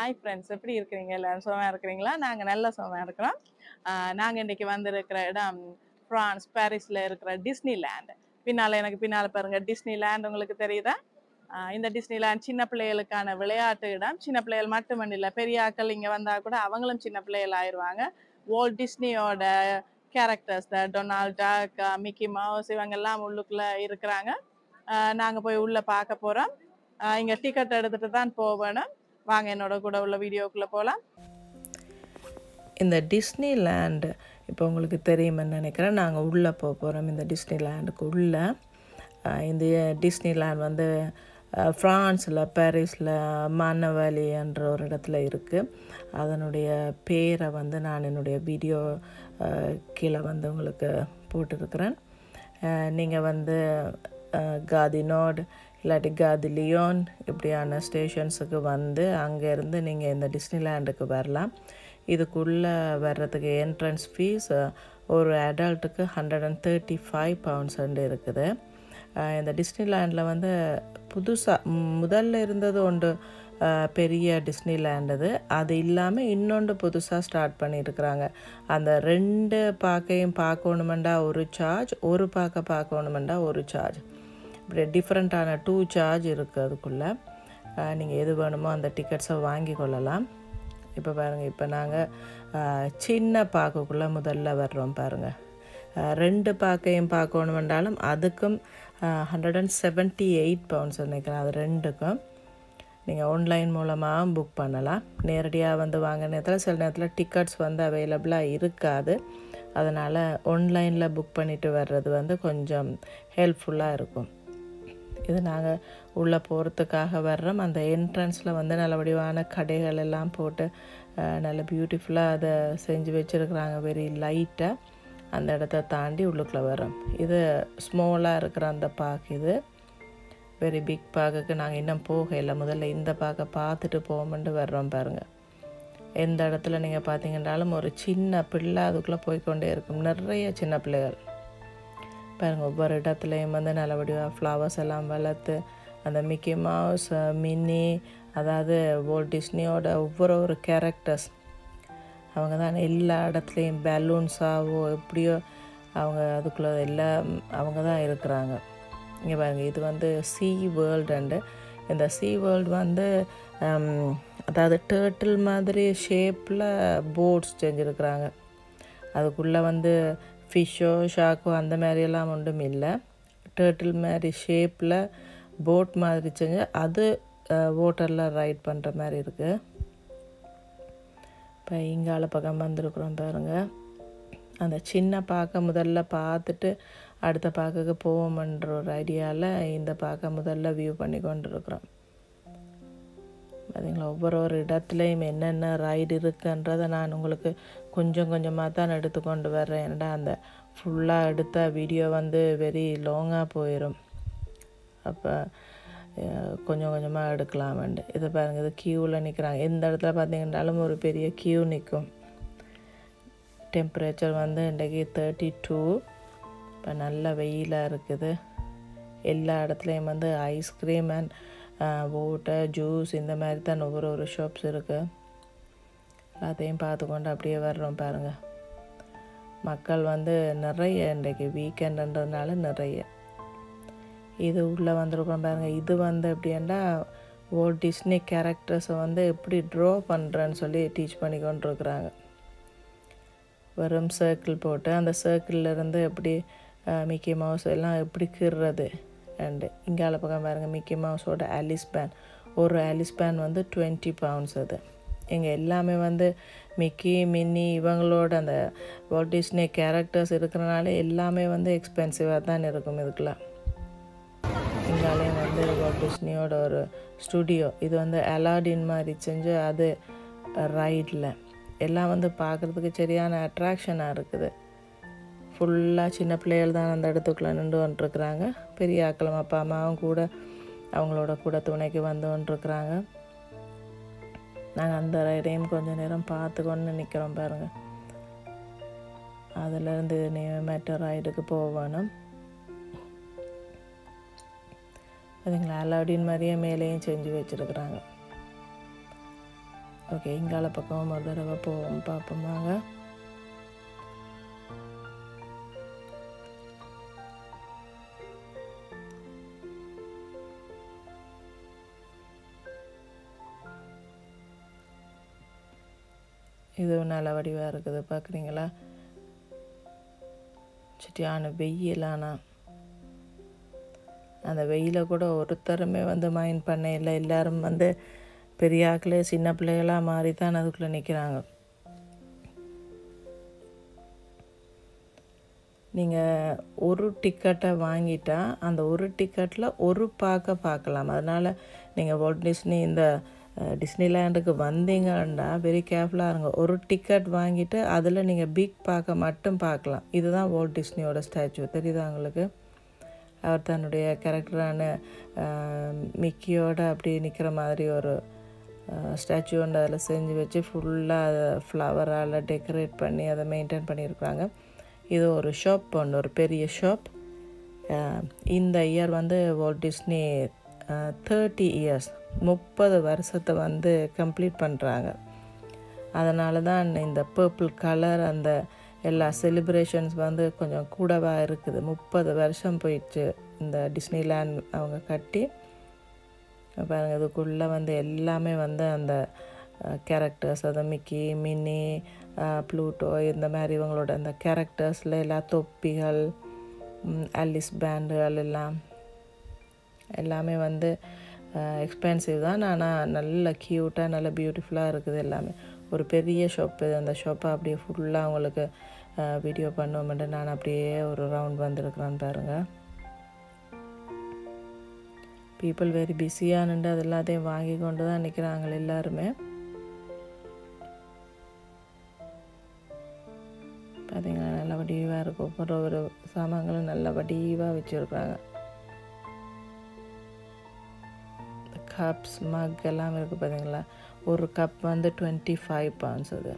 Hi friends எப்படி இருக்கிறீங்க எல்லாரும் சுகமாக இருக்கிறீங்களா நாங்கள் நல்ல சுகமாக இருக்கிறோம் நாங்கள் இன்றைக்கி வந்திருக்கிற இடம் ஃப்ரான்ஸ் பாரிஸில் இருக்கிற டிஸ்னி லேண்ட் பின்னால் எனக்கு பின்னால் பாருங்க டிஸ்னி லேண்ட் உங்களுக்கு தெரியுதா ஆஹ் இந்த டிஸ்னி லேண்ட் சின்ன பிள்ளைகளுக்கான விளையாட்டு இடம் சின்ன பிள்ளைகள் மட்டுமல்ல இல்லை பெரிய ஆட்கள் இங்கே வந்தால் கூட அவங்களும் சின்ன பிள்ளைகள் ஆயிடுவாங்க ஓல்ட் டிஸ்னியோட characters the Donald Duck Mickey Mouse இவங்கெல்லாம் உள்ளுக்குள்ளே இருக்கிறாங்க நாங்கள் போய் உள்ளே பார்க்க போகிறோம் இங்கே டிக்கெட் எடுத்துகிட்டு தான் போகணும் வாங்க என்னோட கூட உள்ள வீடியோக்குள்ளே போகலாம் இந்த டிஸ்னி லேண்டு இப்போ உங்களுக்கு தெரியுமென்னு நினைக்கிறேன் நாங்கள் உள்ளே போக போகிறோம் இந்த டிஸ்னி லேண்டுக்கு உள்ளே அஹ் இந்த டிஸ்னி லேண்ட் வந்து அஹ், ஃப்ரான்ஸில் பாரிஸில் மன்னவலி என்ற ஒரு இடத்துல இருக்குது அதனுடைய பேரை வந்து நான் என்னுடைய வீடியோ அஹ், கீழே வந்து உங்களுக்கு போட்டிருக்கிறேன் நீங்கள் வந்து அஹ், காதினோட் இல்லாட்டி காதி லியோன் இப்படியான ஸ்டேஷன்ஸுக்கு வந்து அங்கேருந்து நீங்கள் இந்த டிஸ்னிலேண்டுக்கு வரலாம் இதுக்குள்ளே வர்றதுக்கு என்ட்ரன்ஸ் ஃபீஸ் ஒரு அடல்ட்டுக்கு hundred and thirty five pounds இருக்குது அஹ் இந்த டிஸ்னிலேண்டில் வந்து புதுசாக முதல்ல இருந்தது ஒன்று அஹ், பெரிய டிஸ்னிலேண்ட் இது அது இல்லாமல் இன்னொன்று புதுசாக ஸ்டார்ட் பண்ணியிருக்கிறாங்க அந்த ரெண்டு பார்க்கையும் பார்க்கணுமெண்டா ஒரு சார்ஜ் ஒரு பார்க்க பார்க்கணுமெண்டா ஒரு சார்ஜ் இப்படி டிஃப்ரெண்ட்டான டூ சார்ஜ் இருக்குது அதுக்குள்ளே நீங்கள் எது வேணுமோ அந்த டிக்கெட்ஸை வாங்கி கொள்ளலாம் இப்போ பாருங்கள் இப்போ நாங்கள் சின்ன பாக்குக்குள்ளே முதல்ல வர்றோம் பாருங்கள் அஹ், ரெண்டு பாக்கையும் பார்க்கணுமென்றாலும் அதுக்கும் hundred and seventy eight pounds நினைக்கிறேன் அது ரெண்டுக்கும் நீங்கள் ஆன்லைன் மூலமாக புக் பண்ணலாம் நேரடியாக வந்து வாங்க நேரத்தில் சில நேரத்தில் டிக்கெட்ஸ் வந்து அவைலபிளாக இருக்காது அதனால் ஆன்லைனில் புக் பண்ணிட்டு வர்றது வந்து கொஞ்சம் ஹெல்ப்ஃபுல்லாக இருக்கும் இது நாங்கள் உள்ளே போகிறதுக்காக வர்றோம் அந்த என்ட்ரன்ஸில் வந்து நல்ல வடிவான கடைகள் எல்லாம் போட்டு அஹ், நல்ல பியூட்டிஃபுல்லாக அதை செஞ்சு வச்சுருக்குறாங்க வெரி லைட்டாக அந்த இடத்த தாண்டி உள்ளுக்குள்ளே வரோம் இது ஸ்மாலாக இருக்கிற அந்த பார்க் இது வெரி பிக் பார்க்குக்கு நாங்கள் இன்னும் போகல முதல்ல இந்த பார்க்க பார்த்துட்டு போவோம்ட்டு வர்றோம் பாருங்கள் எந்த இடத்துல நீங்கள் பார்த்தீங்கன்னாலும் ஒரு சின்ன பிள்ளை அதுக்குள்ளே போய்க்கொண்டே இருக்கும் நிறைய சின்ன பிள்ளைகள் பாருங்கள் ஒவ்வொரு இடத்துலையும் வந்து நல்லபடியாக ஃப்ளவர்ஸ் எல்லாம் வளர்த்து அந்த மிக்கி மவுஸ் மின்னி அதாவது வோல்ட் டிஸ்னியோட ஒவ்வொரு ஒரு கேரக்டர்ஸ் அவங்க தான் எல்லா இடத்துலையும் பலூன்ஸாவோ எப்படியோ அவங்க அதுக்குள்ளே எல்லாம் அவங்க தான் இருக்கிறாங்க இங்கே பாருங்கள் இது வந்து சி வேர்ல்டுண்டு இந்த சி வேர்ல்டு வந்து ஹம், அதாவது டேர்ட்டில் மாதிரி ஷேப்பில் போட்ஸ் செஞ்சுருக்குறாங்க அதுக்குள்ளே வந்து ஃபிஷ்ஷோ ஷாக்கோ அந்த மாதிரியெல்லாம் ஒன்றும் இல்லை டேர்ட்டில் மாதிரி ஷேப்பில் போட் மாதிரி செஞ்சு அது வாட்டரில் ரைட் பண்ணுற மாதிரி இருக்குது இப்போ இங்கால பக்கம் வந்திருக்குறோம் பாருங்கள் அந்த சின்ன பார்க்க முதல்ல பார்த்துட்டு அடுத்த பார்க்குக்கு போவோம்ன்ற ஒரு ஐடியாவில் இந்த பார்க்க முதல்ல வியூ பண்ணி கொண்டு இருக்கிறோம் பார்த்தீங்களா ஒவ்வொரு ஒரு இடத்துலையும் என்னென்ன ரைடு இருக்குன்றதை நான் உங்களுக்கு கொஞ்சம் கொஞ்சமாக தான் எடுத்துக்கொண்டு வர்றேன் ஏன்னா அந்த ஃபுல்லாக எடுத்த வீடியோ வந்து வெரி லாங்காக போயிடும் அப்போ அஹ், கொஞ்சம் கொஞ்சமாக எடுக்கலாமண்டு இது பாருங்கள் இது க்யூவில் நிற்கிறாங்க எந்த இடத்துல பார்த்தீங்கன்னாலும் ஒரு பெரிய க்யூ நிற்கும் டெம்பரேச்சர் வந்து இன்றைக்கி தேர்ட்டி டூ இப்போ நல்ல வெயிலாக இருக்குது எல்லா இடத்துலையும் வந்து ஐஸ்கிரீம் அண்ட் வாட்டர் ஜூஸ் இந்த மாதிரி தான் ஒவ்வொரு ஒரு ஷாப்ஸ் இருக்குது எல்லாத்தையும் பார்த்துக்கொண்டு அப்படியே வர்றோம் பாருங்கள் மக்கள் வந்து நிறைய இன்றைக்கு வீக்கெண்டுன்றதுனால நிறைய இது உள்ளே வந்திருக்கோம் பாருங்கள் இது வந்து எப்படின்னா ஓ டிஸ்னி கேரக்டர்ஸை வந்து எப்படி ட்ரா பண்ணுறேன்னு சொல்லி டீச் பண்ணி கொண்டிருக்கிறாங்க வெறும் சர்க்கிள் போட்டு அந்த circle ல இருந்து எப்படி மிக்கி மவுஸ் எல்லாம் எப்படி கீறுறது அண்டு இங்கால பக்கம் பாருங்க மிக்கி மவுஸோட ஆலிஸ் பேன் ஒரு ஆலிஸ் பேன் வந்து டுவெண்ட்டி பவுண்ட்ஸ் அது இங்கே எல்லாமே வந்து மிக்கி மின்னி இவங்களோட அந்த வால்ட் டிஸ்னி கேரக்டர்ஸ் இருக்கிறனால எல்லாமே வந்து எக்ஸ்பென்சிவாக தான் இருக்கும் இதுக்கெல்லாம் இங்காலேயும் வந்து வால்ட் டிஸ்னியோட ஒரு ஸ்டுடியோ இது வந்து அலாடின் மாதிரி செஞ்சு அது ரைடில் எல்லாம் வந்து பார்க்குறதுக்கு சரியான அட்ராக்ஷனாக இருக்குது ஃபுல்லாக சின்ன பிள்ளைகள் தான் அந்த இடத்துக்குள்ளே நின்று வந்துருக்குறாங்க பெரிய ஆக்களும் அப்பா அம்மாவும் கூட அவங்களோட கூட துணைக்கு வந்து வந்துருக்குறாங்க நாங்கள் அந்த ரைடையும் கொஞ்சம் நேரம் பார்த்து கொண்டு நிற்கிறோம் பாருங்கள் அதுலேருந்து நீ மெட்ரோ ரைடுக்கு போகணும் அதுங்களா அலாவுடின் மாதிரியே மேலேயும் செஞ்சு வச்சுருக்குறாங்க ஓகே இங்கால பக்கம் ஒரு தடவை போவோம் பார்ப்போம் வாங்க இது நல்ல வடிவாக இருக்குது பார்க்குறீங்களா சுட்டியான வெயிலானா அந்த வெயிலை கூட ஒருத்தருமே வந்து மைண்ட் பண்ண இல்லை எல்லாரும் வந்து பெரிய ஆக்களே சின்ன பிள்ளைகளாக மாறி தான் அதுக்குள்ளே நிற்கிறாங்க நீங்கள் ஒரு டிக்கெட்டை வாங்கிட்டா அந்த ஒரு டிக்கெட்டில் ஒரு பார்க்க பார்க்கலாம் அதனால் நீங்கள் வால்ட் டிஸ்னி இந்த டிஸ்னிலேண்டுக்கு வந்தீங்கன்னா வெரி கேர்ஃபுல்லாக இருங்க ஒரு டிக்கெட் வாங்கிட்டு அதில் நீங்கள் பிக் பார்க்க மட்டும் பார்க்கலாம் இதுதான் வால்ட் டிஸ்னியோட ஸ்டாச்சு தெரியுதா உங்களுக்கு அவர் தன்னுடைய கேரக்டரான மிக்கியோட அப்படி நிற்கிற மாதிரி ஒரு ஸ்டாச்சு ஒன்று அதில் செஞ்சு வச்சு ஃபுல்லாக அதை ஃப்ளவரால் டெக்கரேட் பண்ணி அதை மெயின்டைன் பண்ணியிருக்கிறாங்க இது ஒரு ஷாப் ஒன்று ஒரு பெரிய ஷாப் இந்த இயர் வந்து வால்ட் டிஸ்னி தேர்ட்டி இயர்ஸ் முப்பது வருஷத்தை வந்து கம்ப்ளீட் பண்ணுறாங்க அதனால தான் இந்த பர்பிள் கலர் அந்த எல்லா செலிப்ரேஷன்ஸ் வந்து கொஞ்சம் கூடவாக இருக்குது முப்பது வருஷம் போயிடுச்சு இந்த டிஸ்னிலேண்ட் அவங்க கட்டி பாருங்கள் இதுக்குள்ளே வந்து எல்லாமே வந்து அந்த கேரக்டர்ஸ் அது மிக்கி மின்னி ப்ளூட்டோ இந்த மாதிரி இவங்களோட அந்த கேரக்டர்ஸில் எல்லா தொப்பிகள் அலிஸ் பேண்டுகள் எல்லாம் எல்லாமே வந்து எக்ஸ்பென்சிவ் தான் ஆனால் நல்ல க்யூட்டாக நல்ல பியூட்டிஃபுல்லாக இருக்குது எல்லாமே ஒரு பெரிய ஷாப்பு அந்த ஷாப்பை அப்படியே ஃபுல்லாக அவங்களுக்கு வீடியோ பண்ணுவோம்ட்டு நான் அப்படியே ஒரு ரவுண்ட் வந்திருக்கிறேன்னு பாருங்கள் பீப்புள் வெரி பிஸியானுண்டு அது எல்லாத்தையும் வாங்கி கொண்டு தான் நிற்கிறாங்க எல்லாருமே பார்த்தீங்கன்னா நல்ல வடிவாக இருக்கும் ஒவ்வொரு ஒரு சாமான்களும் நல்ல வடிவாக வச்சுருக்குறாங்க கப்ஸ் மக் எல்லாம் இருக்குது பார்த்தீங்களா ஒரு கப் வந்து டுவெண்ட்டி ஃபைவ் பவுண்ட்ஸ் அது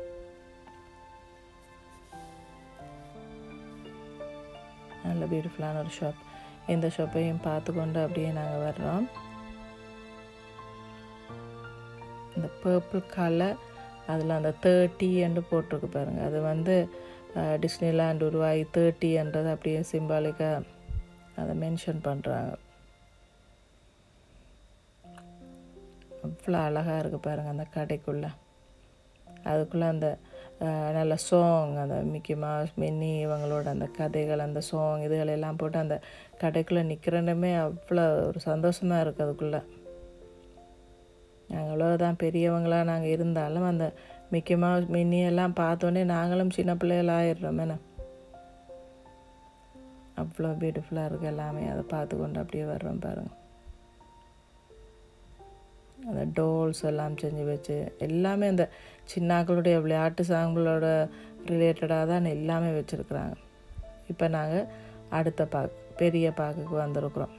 நல்ல பியூட்டிஃபுல்லான ஒரு ஷாப் இந்த ஷாப்பையும் பார்த்து கொண்டு அப்படியே நாங்கள் வர்றோம் இந்த பர்பிள் கலர் அதில் அந்த தேர்ட்டி என்று போட்டிருக்கு பாருங்கள் அது வந்து டிஸ்னிலேண்ட் உருவாகி தேர்ட்டின்றது அப்படியே சிம்பாலிக்காக அதை மென்ஷன் பண்ணுறாங்க அவ்வளோ அழகாக இருக்குது பாருங்கள் அந்த கடைக்குள்ளே அதுக்குள்ளே அந்த நல்ல சாங் அந்த மிக்கி மாஸ் மின்னி இவங்களோட அந்த கதைகள் அந்த சாங் இதுகளெல்லாம் போட்டு அந்த கடைக்குள்ளே நிற்கிறனுமே அவ்வளோ ஒரு சந்தோஷமாக இருக்குது அதுக்குள்ளே நாங்கள் அவ்வளோதான் பெரியவங்களாக நாங்கள் இருந்தாலும் அந்த மிக்கி மாஸ் மின்னி எல்லாம் பார்த்தோன்னே நாங்களும் சின்ன பிள்ளைகள் ஆயிடுறோம் என்ன அவ்வளோ பியூட்டிஃபுல்லாக இருக்குது எல்லாமே அதை பார்த்து கொண்டு அப்படியே வர்றோம் பாருங்கள் அந்த டோல்ஸ் எல்லாம் செஞ்சு வச்சு எல்லாமே அந்த சின்னாக்களுடைய விளையாட்டு சாங்களோட ரிலேட்டடாக தான் எல்லாமே வச்சுருக்குறாங்க இப்போ நாங்கள் அடுத்த பாக் பெரிய பாக்குக்கு வந்திருக்குறோம்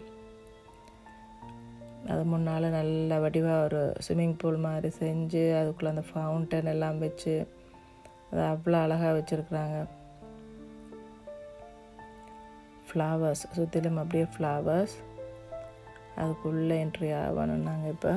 அது முன்னால் நல்ல வடிவாக ஒரு ஸ்விம்மிங் பூல் மாதிரி செஞ்சு அதுக்குள்ளே அந்த ஃபவுண்டன் எல்லாம் வச்சு அது அவ்வளோ அழகாக வச்சுருக்குறாங்க ஃப்ளவர்ஸ் சுற்றிலும் அப்படியே ஃப்ளவர்ஸ் அதுக்குள்ளே என்ட்ரி ஆகணும் நாங்கள் இப்போ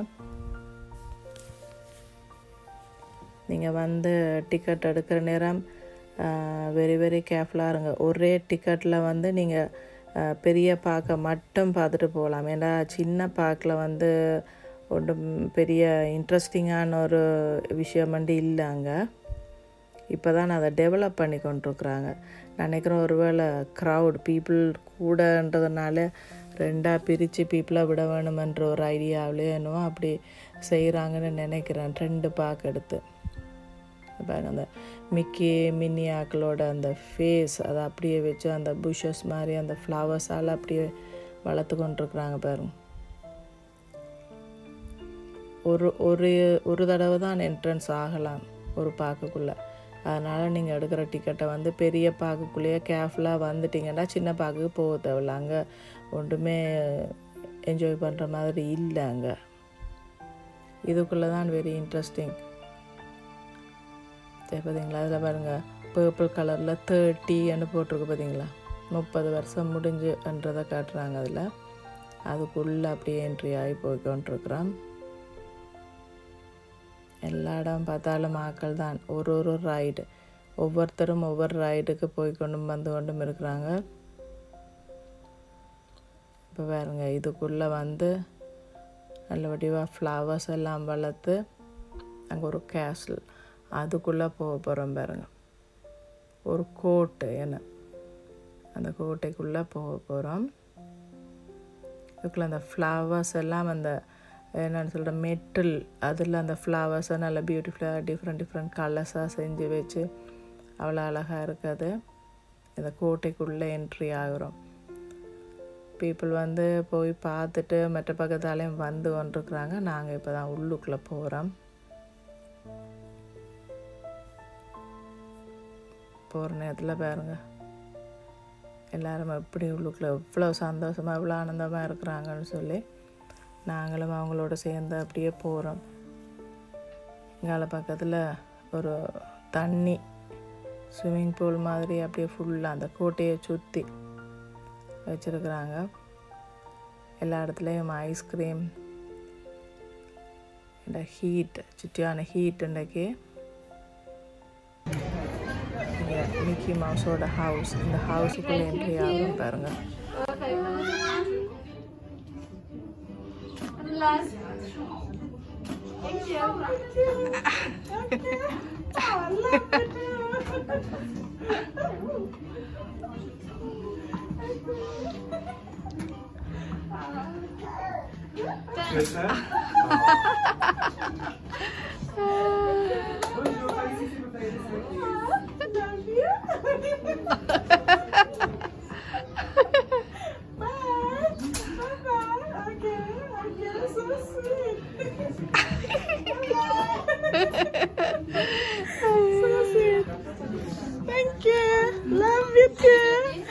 நீங்கள் வந்து டிக்கெட் எடுக்கிற நேரம் வெரி வெரி கேர்ஃபுல்லாக இருங்க ஒரே டிக்கெட்டில் வந்து நீங்கள் பெரிய பார்க்க மட்டும் பார்த்துட்டு போகலாம் ஏன்னா சின்ன பார்க்கில் வந்து ஒன்றும் பெரிய இன்ட்ரெஸ்டிங்கான ஒரு விஷயம் வந்து இல்லை அங்கே இப்போ தான் அதை டெவலப் பண்ணி கொண்டிருக்குறாங்க நினைக்கிறேன் ஒருவேளை க்ரௌட் பீப்புள் கூடன்றதுனால ரெண்டாக பிரித்து பீப்புளை விட வேணுமென்ற ஒரு ஐடியாவிலே என்னவோ அப்படி செய்கிறாங்கன்னு நினைக்கிறேன் ரெண்டு பார்க்க எடுத்து பாருங்க அந்த மிக்கி மின்னி ஆக்களோட அந்த ஃபேஸ் அதை அப்படியே வச்சு அந்த புஷஸ் மாதிரி அந்த ஃப்ளவர்ஸால் அப்படியே வளர்த்து கொண்டிருக்குறாங்க பாருங்க ஒரு ஒரு ஒரு தடவை தான் என்ட்ரன்ஸ் ஆகலாம் ஒரு பார்க்குக்குள்ளே அதனால் நீங்கள் எடுக்கிற டிக்கெட்டை வந்து பெரிய பார்க்குக்குள்ளேயே கேர்ஃபுல்லாக வந்துட்டிங்கன்னா சின்ன பார்க்குக்கு போக தேவையில்ல அங்கே ஒன்றுமே என்ஜாய் பண்ணுற மாதிரி இல்லை அங்கே இதுக்குள்ளே தான் வெரி இன்ட்ரெஸ்டிங் சரி பார்த்தீங்களா அதில் பாருங்கள் பர்பிள் கலரில் தேர்ட்டின்னு போட்டிருக்கு பார்த்தீங்களா முப்பது வருஷம் முடிஞ்சுன்றதை காட்டுறாங்க அதில் அதுக்குள்ளே அப்படியே என்ட்ரி ஆகி போய்க்கொண்டிருக்குறான் எல்லா இடம் பார்த்தாலும் ஆக்கள் தான் ஒரு ஒரு ரைடு ஒவ்வொருத்தரும் ஒவ்வொரு ரைடுக்கு போய் கொண்டும் வந்து கொண்டும் இருக்கிறாங்க இப்போ பாருங்க இதுக்குள்ளே வந்து நல்ல வடிவாக ஃப்ளவர்ஸ் எல்லாம் வளர்த்து அங்கே ஒரு கேஸ்ல் அதுக்குள்ளே போக போகிறோம் பாருங்க ஒரு கோட்டை என்ன அந்த கோட்டைக்குள்ளே போக போகிறோம் இதுக்குள்ள அந்த ஃப்ளவர்ஸ் எல்லாம் அந்த என்னென்னு சொல்கிற மெட்டல் அதில் அந்த ஃப்ளவர்ஸை நல்ல பியூட்டிஃபுல்லாக டிஃப்ரெண்ட் டிஃப்ரெண்ட் கலர்ஸாக செஞ்சு வச்சு அவ்வளோ அழகாக இருக்குது இந்த கோட்டைக்குள்ளே என்ட்ரி ஆகுறோம் பீப்புள் வந்து போய் பார்த்துட்டு மற்ற பக்கத்தாலேயும் வந்து கொண்டிருக்கிறாங்க நாங்கள் இப்போ தான் உள்ளுக்குள்ளே போகிறோம் போகிற நேரத்தில் பாருங்க எல்லாரும் எப்படி உள்ளுக்குள்ளே எவ்வளோ சந்தோஷமாக எவ்வளோ ஆனந்தமாக இருக்கிறாங்கன்னு சொல்லி நாங்களும் அவங்களோட சேர்ந்து அப்படியே போகிறோம் இங்கால பக்கத்தில் ஒரு தண்ணி ஸ்விம்மிங் பூல் மாதிரி அப்படியே ஃபுல்லாக அந்த கோட்டையை சுற்றி வச்சுருக்குறாங்க எல்லா இடத்துலையும் ஐஸ்கிரீம் இந்த ஹீட் சுற்றியான ஹீட் இன்றைக்கு இங்கே மிக்கி மவுஸோட ஹவுஸ் இந்த ஹவுஸுக்குள்ளே என்ட்ரி ஆகும் பாருங்க Thank you. Love you too.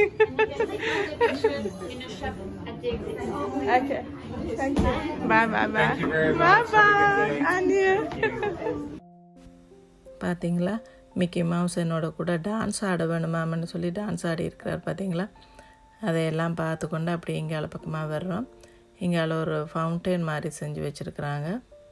okay. Thank you. Bye bye bye. Thank you very bye much. Have a good bye. day. And you. Thank பார்த்தீங்களா மிக்கி மவுஸ் என்னோட கூட dance ஆட வேணுமாமன்னு சொல்லி டான்ஸ் ஆடி இருக்கிறார் பார்த்தீங்களா அதையெல்லாம் பார்த்து கொண்டு அப்படியே இங்கால பக்கமாக வர்றோம் இங்கால ஒரு ஃபவுண்டைன் மாதிரி செஞ்சு வச்சுருக்குறாங்க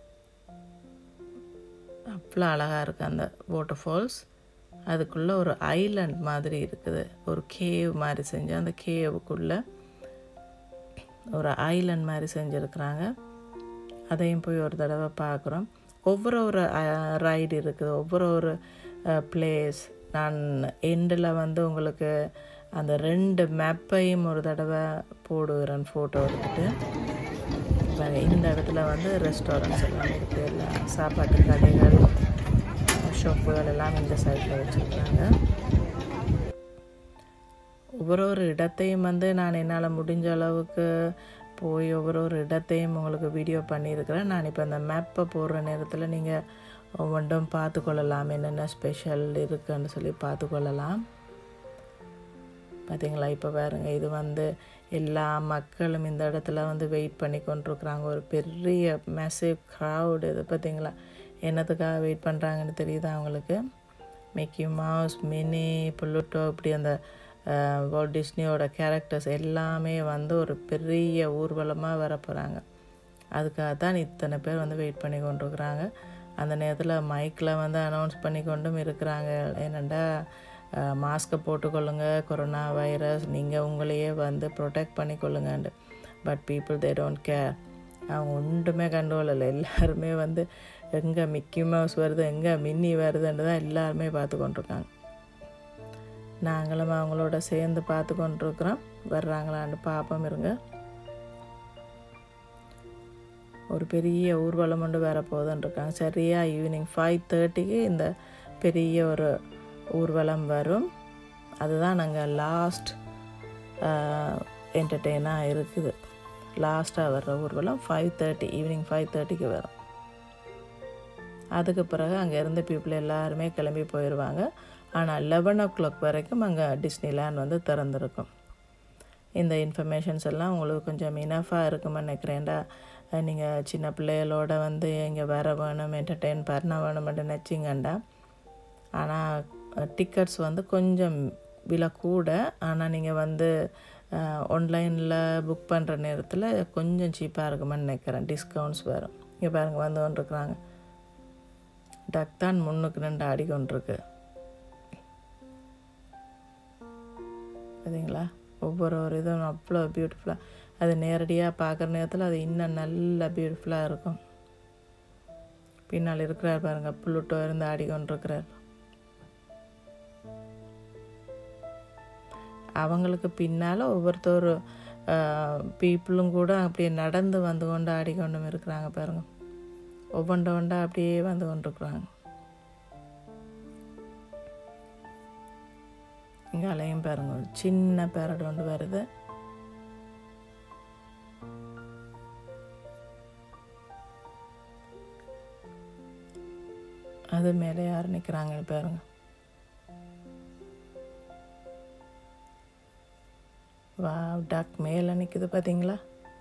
அவ்வளோ அழகாக இருக்குது அந்த வாட்டர் ஃபால்ஸ் அதுக்குள்ளே ஒரு ஐலண்ட் மாதிரி இருக்குது ஒரு கேவ் மாதிரி செஞ்சு அந்த கேவுக்குள்ளே ஒரு ஐலண்ட் மாதிரி செஞ்சுருக்குறாங்க அதையும் போய் ஒரு தடவை பார்க்குறோம் ஒவ்வொரு ஒரு ரைடு இருக்குது ஒவ்வொரு ஒரு பிளேஸ் நான் எண்டில் வந்து உங்களுக்கு அந்த ரெண்டு மேப்பையும் ஒரு தடவை போடுகிறேன் ஃபோட்டோ எடுத்துட்டு பாருங்க, இந்த இடத்துல வந்து ரெஸ்டாரண்ட்ஸ் எல்லாம் இருக்குது எல்லாம் சாப்பாட்டு கடைகள் ஷாப்புகள் எல்லாம் இந்த சைடில் வச்சுருக்காங்க ஒவ்வொரு ஒரு இடத்தையும் வந்து நான் என்னால் முடிஞ்ச அளவுக்கு போய் ஒவ்வொரு ஒரு இடத்தையும் உங்களுக்கு வீடியோ பண்ணியிருக்கிறேன் நான் இப்போ அந்த மேப்பை போடுற நேரத்தில் நீங்கள் ஒவ்வொன்றும் பார்த்து கொள்ளலாம் என்னென்ன ஸ்பெஷல் இருக்குன்னு சொல்லி பார்த்து கொள்ளலாம் பார்த்தீங்களா இப்போ பாருங்க இது வந்து எல்லா மக்களும் இந்த இடத்துல வந்து வெயிட் பண்ணி கொண்டிருக்கிறாங்க ஒரு பெரிய மெசிவ் க்ரௌடு இது பார்த்தீங்களா என்னத்துக்காக வெயிட் பண்ணுறாங்கன்னு தெரியுதா அவங்களுக்கு மிக்கி மவுஸ் மினி புல்லுட்டோ இப்படி அந்த வேர்ல்ட் டிஸ்னியோட கேரக்டர்ஸ் எல்லாமே வந்து ஒரு பெரிய ஊர்வலமாக வர போகிறாங்க அதுக்காக தான் இத்தனை பேர் வந்து வெயிட் பண்ணி கொண்டிருக்கிறாங்க அந்த நேரத்தில் மைக்கில் வந்து அனௌன்ஸ் பண்ணி கொண்டும் இருக்கிறாங்க என்னென்னா மாஸ்க்கை போட்டுக்கொள்ளுங்க கொரோனா வைரஸ் நீங்கள் உங்களையே வந்து ப்ரொடெக்ட் பண்ணிக்கொள்ளுங்கண்டு but people they don't care அவங்க ஒன்றுமே கண்டுகொள்ளலை எல்லாருமே வந்து எங்கே மிக்கி மவுஸ் வருது எங்கே மின்னி வருதுன்னு தான் எல்லாருமே பார்த்து கொண்டிருக்காங்க நாங்களும் அவங்களோட சேர்ந்து பார்த்து கொண்டிருக்கிறோம் வர்றாங்களான்னு பார்ப்போம் இருங்க ஒரு பெரிய ஊர்வலம் ஒன்று வேற போகுதுன்னு இருக்காங்க சரியாக ஈவினிங் ஃபைவ் தேர்ட்டிக்கு இந்த பெரிய ஒரு ஊர்வலம் வரும் அதுதான் நாங்கள் லாஸ்ட் என்டர்டெயினாக இருக்குது லாஸ்ட்டாக வர்ற ஊர்வலம் ஃபைவ் தேர்ட்டி ஈவினிங் ஃபைவ் தேர்ட்டிக்கு வரும் அதுக்கு பிறகு அங்கே இருந்த பீப்புள் எல்லாருமே கிளம்பி போயிடுவாங்க ஆனால் லெவன் ஓ கிளாக் வரைக்கும் அங்கே டிஸ்னிலேண்ட் வந்து திறந்துருக்கும் இந்த இன்ஃபர்மேஷன்ஸ் எல்லாம் உங்களுக்கு கொஞ்சம் இனஃபாக இருக்குமென்னு நினைக்கிறேன்டா நீங்கள் சின்ன பிள்ளைகளோட வந்து இங்கே வர வேணும் என்டர்டெயின் பண்ண வேணும்னு நினச்சிங்கண்டா ஆனால் டிக்கெட்ஸ் வந்து கொஞ்சம் விலை கூட ஆனால் நீங்கள் வந்து ஆன்லைனில் புக் பண்ணுற நேரத்தில் கொஞ்சம் சீப்பாக இருக்குமென்னு நினைக்கிறேன் டிஸ்கவுண்ட்ஸ் வரும் இங்கே பாருங்க வந்து கொண்டிருக்குறாங்க டக் தான் முன்னுக்கு நின்று ஆடிக்கொண்டிருக்கு பார்த்தீங்களா ஒவ்வொரு ஒரு இதுவும் அவ்வளோ பியூட்டிஃபுல்லாக அது நேரடியாக பார்க்குற நேரத்தில் அது இன்னும் நல்ல பியூட்டிஃபுல்லாக இருக்கும் பின்னால் இருக்கிறார் பாருங்க புல்லுட்டோ இருந்து ஆடிக்கொண்டிருக்கிறார் அவங்களுக்கு பின்னால் ஒவ்வொருத்தர் பீப்புளும் கூட அப்படியே நடந்து வந்து கொண்டு ஆடிக்கொண்டும் இருக்கிறாங்க பாருங்க ஒவ்வொண்ட ஒண்டா அப்படியே வந்து கொண்டிருக்கிறாங்க இங்கே அலையும் பாருங்க ஒரு சின்ன பேரட் ஒன்று வருது அது மேலே யார் நிற்கிறாங்கன்னு பாருங்க வா டக் மேலே நிற்குது பார்த்தீங்களா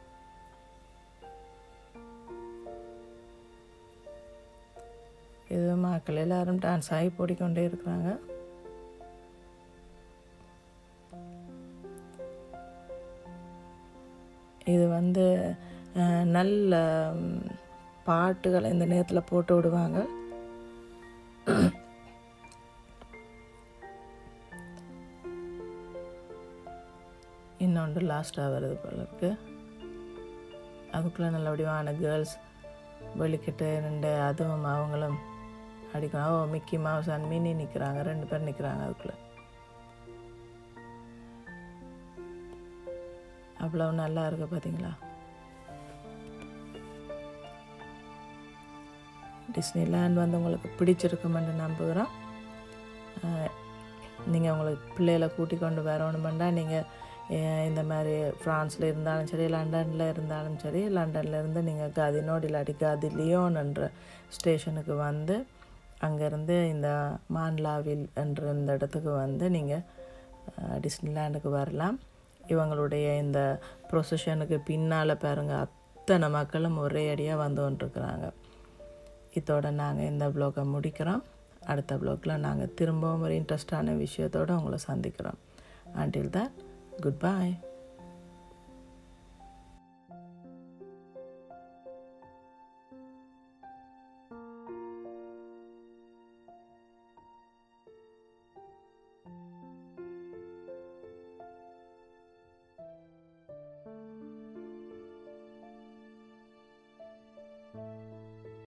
இது மக்கள் எல்லாரும் டான்ஸ் ஆகி போடிக்கொண்டே இருக்கிறாங்க இது வந்து அஹ், நல்ல ம், பாட்டுகளை இந்த நேரத்தில் போட்டு விடுவாங்க இன்னொன்று லாஸ்ட்டாக வருது போல இருக்கு அதுக்குள்ளே நல்ல வடிவான கேர்ள்ஸ் வெளிக்கிட்டு நின்று அதுவும் அவங்களும் அடிக்கணும் oh Mickey Mouse and Minnie நிற்கிறாங்க ரெண்டு பேர் நிற்கிறாங்க அதுக்குள்ளே அவ்வளவு நல்லா இருக்கு பார்த்தீங்களா டிஸ்னி லேண்ட் வந்து உங்களுக்கு பிடிச்சிருக்குமென்று நம்புகிறோம் நீங்கள் உங்களுக்கு பிள்ளைகளை கூட்டி கொண்டு வரணுமெண்டா நீங்கள் இந்த மாதிரி ஃப்ரான்ஸில் இருந்தாலும் சரி லண்டனில் இருந்தாலும் சரி லண்டன்ல இருந்து நீங்கள் கதினோடு இல்லாட்டி கதி லியோன்ன்ற ஸ்டேஷனுக்கு வந்து அங்கேருந்து இந்த மான்லாவில் என்ற இந்த இடத்துக்கு வந்து நீங்கள் டிஸ்னிலேண்டுக்கு வரலாம் இவங்களுடைய இந்த ப்ரொசஷனுக்கு பின்னால் பாருங்க அத்தனை மக்களும் ஒரே அடியாக வந்து கொண்டிருக்கிறாங்க இதோட நாங்கள் இந்த ப்ளாகை முடிக்கிறோம் அடுத்த ப்ளாகில் நாங்கள் திரும்பவும் ஒரு இன்ட்ரெஸ்டான விஷயத்தோடு உங்களை சந்திக்கிறோம் அண்டில் தான் குட் பை